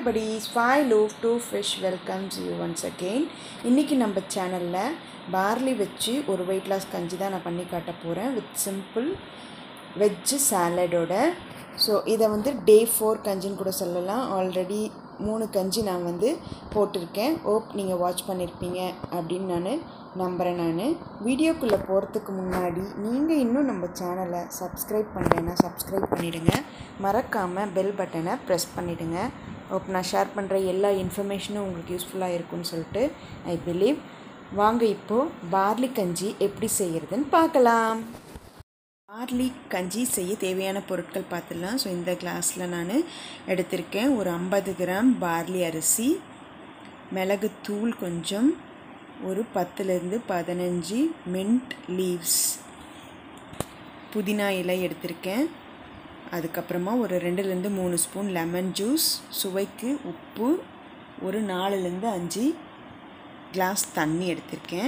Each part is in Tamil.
buddies, Five Loaf Two Fish welcomes you once again. இன்றைக்கி நம்ம சேனலில் பார்லி வச்சு ஒரு வெயிட் லாஸ் கஞ்சி தான் நான் பண்ணி காட்ட போகிறேன் வித் சிம்பிள் வெஜ்ஜு சாலடோட ஸோ இதை வந்து டே ஃபோர் கஞ்சின்னு கூட சொல்லலாம் ஆல்ரெடி மூணு கஞ்சி நான் வந்து போட்டிருக்கேன் ஓப் நீங்கள் வாட்ச் பண்ணியிருப்பீங்க அப்படின்னு நான் நம்புகிறேன் நான் வீடியோக்குள்ளே போகிறதுக்கு முன்னாடி நீங்கள் இன்னும் நம்ம சேனலை சப்ஸ்கிரைப் பண்ணலைன்னா சப்ஸ்கிரைப் பண்ணிவிடுங்க மறக்காமல் பெல் பட்டனை ப்ரெஸ் பண்ணிவிடுங்க ஓப் நான் ஷேர் பண்ணுற எல்லா இன்ஃபர்மேஷனும் உங்களுக்கு யூஸ்ஃபுல்லாக இருக்கும்னு சொல்லிட்டு ஐ பிலீவ் வாங்க இப்போது பார்லி கஞ்சி எப்படி செய்கிறதுன்னு பார்க்கலாம் பார்லி கஞ்சி செய்ய தேவையான பொருட்கள் பார்த்துடலாம் ஸோ இந்த கிளாஸில் நான் எடுத்திருக்கேன் ஒரு ஐம்பது கிராம் பார்லி அரிசி மிளகுத்தூள் கொஞ்சம் ஒரு பத்துலேருந்து பதினஞ்சு மின்ட் லீவ்ஸ் புதினா இலை எடுத்திருக்கேன் அதுக்கப்புறமா ஒரு ரெண்டுலேருந்து மூணு ஸ்பூன் லெமன் ஜூஸ் சுவைக்கு உப்பு ஒரு நாலுலேருந்து அஞ்சு கிளாஸ் தண்ணி எடுத்திருக்கேன்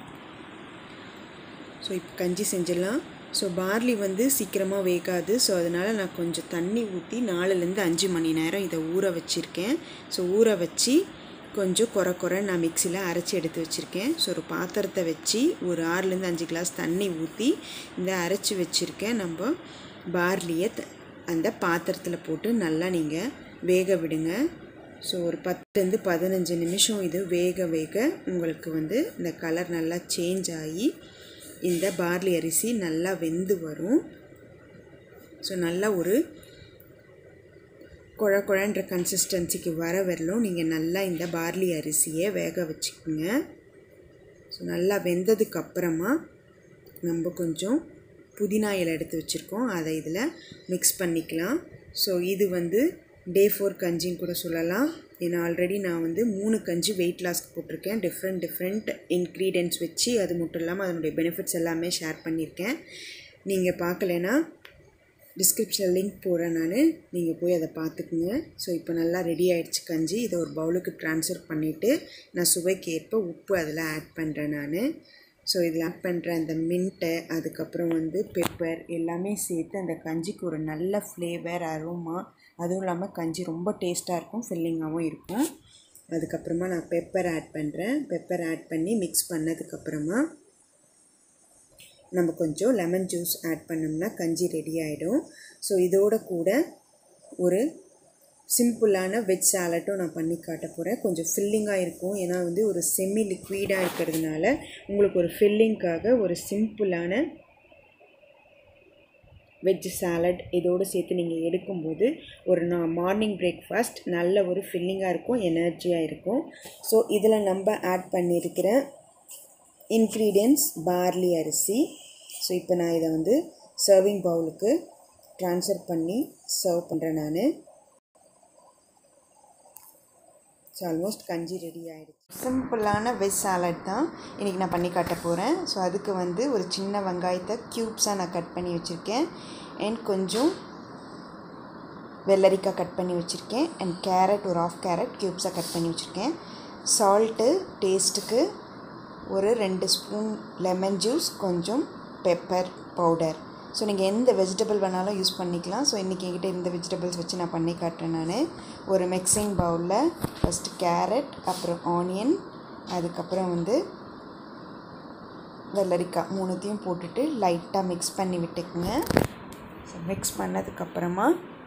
ஸோ இப்போ கஞ்சி செஞ்சிடலாம் ஸோ பார்லி வந்து சீக்கிரமாக வேகாது ஸோ அதனால் நான் கொஞ்சம் தண்ணி ஊற்றி நாலுலேருந்து அஞ்சு மணி நேரம் இதை ஊற வச்சுருக்கேன் ஸோ ஊற வச்சு கொஞ்சம் குறை குறை நான் மிக்சியில் அரைச்சி எடுத்து வச்சுருக்கேன் ஸோ ஒரு பாத்திரத்தை வச்சு ஒரு ஆறுலேருந்து அஞ்சு கிளாஸ் தண்ணி ஊற்றி இந்த அரைச்சி வச்சுருக்கேன் நம்ம பார்லியை அந்த பாத்திரத்தில் போட்டு நல்லா நீங்கள் வேக விடுங்க ஸோ ஒரு பத்துலேருந்து பதினஞ்சு நிமிஷம் இது வேக வேக உங்களுக்கு வந்து இந்த கலர் நல்லா சேஞ்ச் ஆகி இந்த பார்லி அரிசி நல்லா வெந்து வரும் ஸோ நல்லா ஒரு குழ குழன்ற கன்சிஸ்டன்சிக்கு வர வரலும் நீங்கள் நல்லா இந்த பார்லி அரிசியை வேக வச்சுக்கோங்க ஸோ நல்லா வெந்ததுக்கு அப்புறமா நம்ம கொஞ்சம் புதினா இலை எடுத்து வச்சுருக்கோம் அதை இதில் மிக்ஸ் பண்ணிக்கலாம் ஸோ இது வந்து டே ஃபோர் கஞ்சின்னு கூட சொல்லலாம் ஏன்னா ஆல்ரெடி நான் வந்து மூணு கஞ்சி வெயிட் லாஸ்க்கு போட்டிருக்கேன் டிஃப்ரெண்ட் டிஃப்ரெண்ட் இன்க்ரீடியன்ட்ஸ் வச்சு அது மட்டும் இல்லாமல் அதனுடைய பெனிஃபிட்ஸ் எல்லாமே ஷேர் பண்ணியிருக்கேன் நீங்கள் பார்க்கலனா டிஸ்கிரிப்ஷனில் லிங்க் போடுறேன் நான் நீங்கள் போய் அதை பார்த்துக்குங்க ஸோ இப்போ நல்லா ரெடி ஆகிடுச்சு கஞ்சி இதை ஒரு பவுலுக்கு ட்ரான்ஸ்ஃபர் பண்ணிவிட்டு நான் சுவைக்கு ஏற்ப உப்பு அதில் ஆட் பண்ணுறேன் நான் ஸோ இதில் ஆட் பண்ணுற அந்த மின்ட்டை அதுக்கப்புறம் வந்து பெப்பர் எல்லாமே சேர்த்து அந்த கஞ்சிக்கு ஒரு நல்ல ஃப்ளேவர் அரோமா அதுவும் இல்லாமல் கஞ்சி ரொம்ப டேஸ்ட்டாக இருக்கும் ஃபில்லிங்காகவும் இருக்கும் அதுக்கப்புறமா நான் பெப்பர் ஆட் பண்ணுறேன் பெப்பர் ஆட் பண்ணி மிக்ஸ் பண்ணதுக்கப்புறமா நம்ம கொஞ்சம் லெமன் ஜூஸ் ஆட் பண்ணோம்னா கஞ்சி ரெடி ஆகிடும் ஸோ இதோட கூட ஒரு சிம்பிளான வெஜ் சாலட்டும் நான் பண்ணி காட்ட போகிறேன் கொஞ்சம் ஃபில்லிங்காக இருக்கும் ஏன்னா வந்து ஒரு செமி லிக்விடாக இருக்கிறதுனால உங்களுக்கு ஒரு ஃபில்லிங்க்காக ஒரு சிம்பிளான வெஜ் சாலட் இதோடு சேர்த்து நீங்கள் எடுக்கும்போது ஒரு நான் மார்னிங் பிரேக்ஃபாஸ்ட் நல்ல ஒரு ஃபில்லிங்காக இருக்கும் எனர்ஜியாக இருக்கும் ஸோ இதில் நம்ம ஆட் பண்ணியிருக்கிற இன்க்ரீடியன்ஸ் பார்லி அரிசி ஸோ இப்போ நான் இதை வந்து சர்விங் பவுலுக்கு ட்ரான்ஸ்ஃபர் பண்ணி சர்வ் பண்ணுறேன் நான் ஸோ ஆல்மோஸ்ட் கஞ்சி ரெடி ஆகிடுச்சு சிம்பிளான வெஜ் சாலட் தான் இன்றைக்கி நான் பண்ணி காட்ட போகிறேன் ஸோ அதுக்கு வந்து ஒரு சின்ன வெங்காயத்தை க்யூப்ஸாக நான் கட் பண்ணி வச்சுருக்கேன் அண்ட் கொஞ்சம் வெள்ளரிக்காய் கட் பண்ணி வச்சுருக்கேன் அண்ட் கேரட் ஒரு ஆஃப் கேரட் க்யூப்ஸாக கட் பண்ணி வச்சுருக்கேன் சால்ட்டு டேஸ்ட்டுக்கு ஒரு ரெண்டு ஸ்பூன் லெமன் ஜூஸ் கொஞ்சம் பெப்பர் பவுடர் ஸோ நீங்கள் எந்த வெஜிடபிள் வேணாலும் யூஸ் பண்ணிக்கலாம் ஸோ இன்றைக்கி என்கிட்ட இந்த வெஜிடபிள்ஸ் வச்சு நான் பண்ணி காட்டுறேன் நான் ஒரு மிக்சிங் பவுலில் ஃபஸ்ட்டு கேரட் அப்புறம் ஆனியன் அதுக்கப்புறம் வந்து வெள்ளரிக்காய் மூணுத்தையும் போட்டுட்டு லைட்டாக மிக்ஸ் பண்ணி விட்டுக்குங்க ஸோ மிக்ஸ் பண்ணதுக்கப்புறமா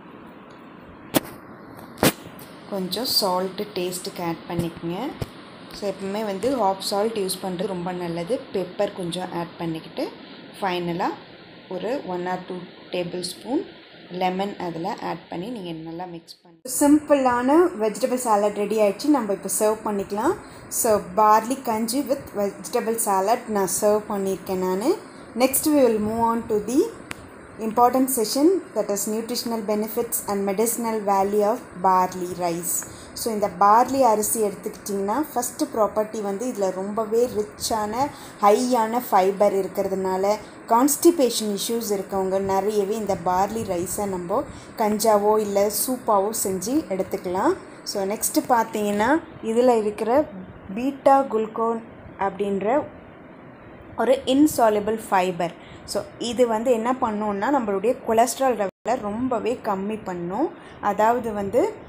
கொஞ்சம் சால்ட்டு டேஸ்ட்டுக்கு ஆட் பண்ணிக்கோங்க ஸோ எப்பவுமே வந்து ஹாஃப் சால்ட் யூஸ் பண்ணுறது ரொம்ப நல்லது பெப்பர் கொஞ்சம் ஆட் பண்ணிக்கிட்டு ஃபைனலாக ஒரு one or two tablespoon lemon அதில் ஆட் பண்ணி நீங்கள் நல்லா மிக்ஸ் பண்ணி சிம்பிளான வெஜிடபிள் சாலட் ரெடி ஆகிடுச்சு நம்ம இப்போ சர்வ் பண்ணிக்கலாம் ஸோ பார்லி கஞ்சி வித் வெஜிடபிள் சாலட் நான் சர்வ் பண்ணியிருக்கேன் நான் next we will move on to the important session that is nutritional benefits and medicinal value of barley rice so இந்த பார்லி அரிசி எடுத்துக்கிட்டிங்கன்னா ஃபஸ்ட்டு ப்ராப்பர்ட்டி வந்து இதில் ரொம்பவே ரிச்சான ஹையான ஃபைபர் இருக்கிறதுனால கான்ஸ்டிபேஷன் இஷ்யூஸ் இருக்கவங்க நிறையவே இந்த பார்லி ரைஸை நம்ம கஞ்சாவோ இல்லை சூப்பாவோ செஞ்சு எடுத்துக்கலாம் ஸோ நெக்ஸ்ட்டு பார்த்தீங்கன்னா இதில் இருக்கிற பீட்டா குளுக்கோன் அப்படின்ற ஒரு இன்சாலிபிள் ஃபைபர் ஸோ இது வந்து என்ன பண்ணோன்னா நம்மளுடைய கொலஸ்ட்ரால் லெவலை ரொம்பவே கம்மி பண்ணும் அதாவது வந்து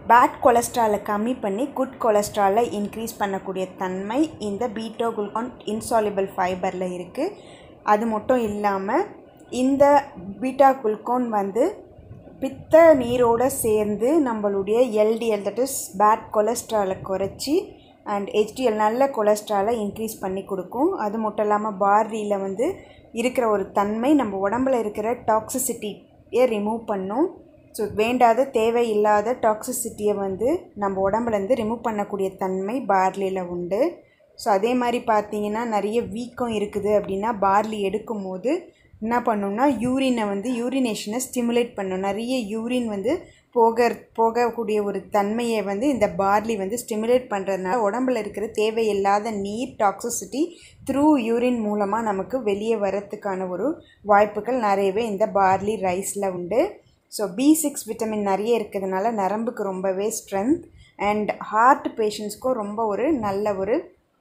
பேட் கொலஸ்ட்ராலை கம்மி பண்ணி குட் கொலஸ்ட்ராலை இன்க்ரீஸ் பண்ணக்கூடிய தன்மை இந்த பீட்டோ குளுக்கான் இன்சாலிபிள் ஃபைபரில் இருக்குது அது மட்டும் இல்லாமல் இந்த பீட்டா குளுக்கோன் வந்து பித்த நீரோடு சேர்ந்து நம்மளுடைய எல்டிஎல் தட் இஸ் பேட் கொலஸ்ட்ராலை குறைச்சி அண்ட் ஹெச்டிஎல் நல்ல கொலஸ்ட்ராலை இன்க்ரீஸ் பண்ணி கொடுக்கும் அது மட்டும் இல்லாமல் பார்லியில் வந்து இருக்கிற ஒரு தன்மை நம்ம உடம்புல இருக்கிற டாக்ஸிசிட்டியை ரிமூவ் பண்ணும் ஸோ வேண்டாத தேவையில்லாத டாக்ஸிசிட்டியை வந்து நம்ம உடம்புலேருந்து ரிமூவ் பண்ணக்கூடிய தன்மை பார்லியில் உண்டு ஸோ அதே மாதிரி பார்த்தீங்கன்னா நிறைய வீக்கம் இருக்குது அப்படின்னா பார்லி எடுக்கும் போது என்ன பண்ணணும்னா யூரினை வந்து யூரினேஷனை ஸ்டிமுலேட் பண்ணும் நிறைய யூரின் வந்து போக போகக்கூடிய ஒரு தன்மையை வந்து இந்த பார்லி வந்து ஸ்டிமுலேட் பண்ணுறதுனால உடம்புல இருக்கிற தேவையில்லாத நீர் டாக்ஸிசிட்டி த்ரூ யூரின் மூலமாக நமக்கு வெளியே வரத்துக்கான ஒரு வாய்ப்புகள் நிறையவே இந்த பார்லி ரைஸில் உண்டு ஸோ பி சிக்ஸ் விட்டமின் நிறைய இருக்கிறதுனால நரம்புக்கு ரொம்பவே ஸ்ட்ரென்த் அண்ட் ஹார்ட் பேஷண்ட்ஸ்க்கும் ரொம்ப ஒரு நல்ல ஒரு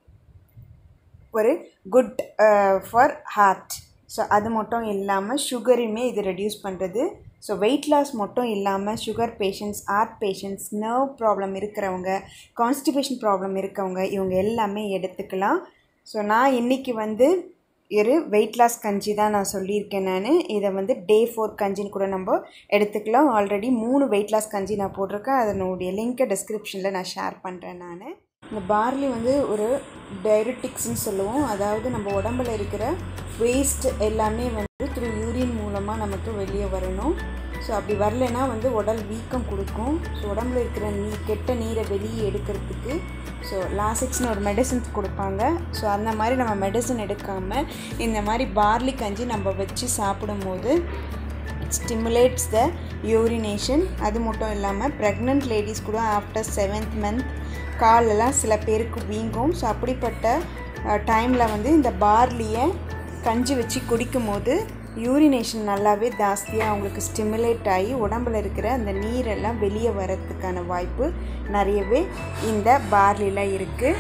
ஒரு குட் ஃபார் ஹார்ட் ஸோ அது மட்டும் இல்லாமல் சுகரையுமே இது ரெடியூஸ் பண்ணுறது ஸோ வெயிட் லாஸ் மட்டும் இல்லாமல் sugar patients heart patients nerve problem இருக்கிறவங்க கான்ஸ்டிபேஷன் ப்ராப்ளம் இருக்கவங்க இவங்க எல்லாமே எடுத்துக்கலாம் ஸோ நான் இன்றைக்கி வந்து ஒரு வெயிட் லாஸ் கஞ்சி தான் நான் சொல்லியிருக்கேன் நான் இதை வந்து டே ஃபோர் கஞ்சின்னு கூட நம்ம எடுத்துக்கலாம் ஆல்ரெடி மூணு வெயிட் லாஸ் கஞ்சி நான் போட்டிருக்கேன் அதனுடைய லிங்க்கை டிஸ்கிரிப்ஷனில் நான் ஷேர் பண்ணுறேன் நான் இந்த பார்லி வந்து ஒரு டைரட்டிக்ஸ்னு சொல்லுவோம் அதாவது நம்ம உடம்புல இருக்கிற வேஸ்ட் எல்லாமே வந்து த்ரூ யூரின் மூலமாக நமக்கு வெளியே வரணும் ஸோ அப்படி வரலைன்னா வந்து உடல் வீக்கம் கொடுக்கும் ஸோ உடம்புல இருக்கிற நீ கெட்ட நீரை வெளியே எடுக்கிறதுக்கு ஸோ லாசிக்ஸ்னு ஒரு மெடிசன்ஸ் கொடுப்பாங்க ஸோ அந்த மாதிரி நம்ம மெடிசன் எடுக்காமல் இந்த மாதிரி பார்லி கஞ்சி நம்ம வச்சு சாப்பிடும்போது ஸ்டிமுலேட்ஸ் த யூரினேஷன் அது மட்டும் இல்லாமல் ப்ரெக்னென்ட் லேடிஸ் கூட ஆஃப்டர் செவன்த் மந்த் காலெல்லாம் சில பேருக்கு வீங்கும் ஸோ அப்படிப்பட்ட டைமில் வந்து இந்த பார்லியை கஞ்சி வச்சு குடிக்கும் போது யூரினேஷன் நல்லாவே ஜாஸ்தியாக அவங்களுக்கு ஸ்டிமுலேட் ஆகி உடம்புல இருக்கிற அந்த நீரெல்லாம் வெளியே வரத்துக்கான வாய்ப்பு நிறையவே இந்த பார்லியில் இருக்குது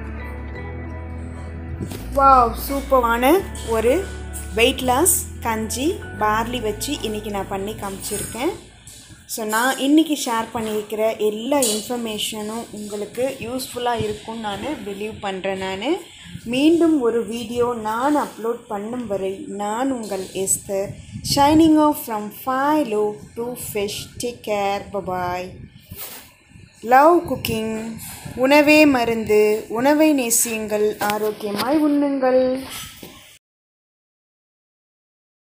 வா சூப்பரான ஒரு வெயிட் லாஸ் கஞ்சி பார்லி வச்சு இன்றைக்கி நான் பண்ணி காமிச்சிருக்கேன் ஸோ நான் இன்றைக்கி ஷேர் பண்ணியிருக்கிற எல்லா இன்ஃபர்மேஷனும் உங்களுக்கு யூஸ்ஃபுல்லாக இருக்கும்னு நான் பிலீவ் பண்ணுறேன் நான் மீண்டும் ஒரு வீடியோ நான் அப்லோட் பண்ணும் வரை நான் உங்கள் Esther shining off from five low to fish take care bye bye love cooking உணவே மருந்து உணவை நேசியுங்கள் ஆரோக்கியமாய் உண்ணுங்கள்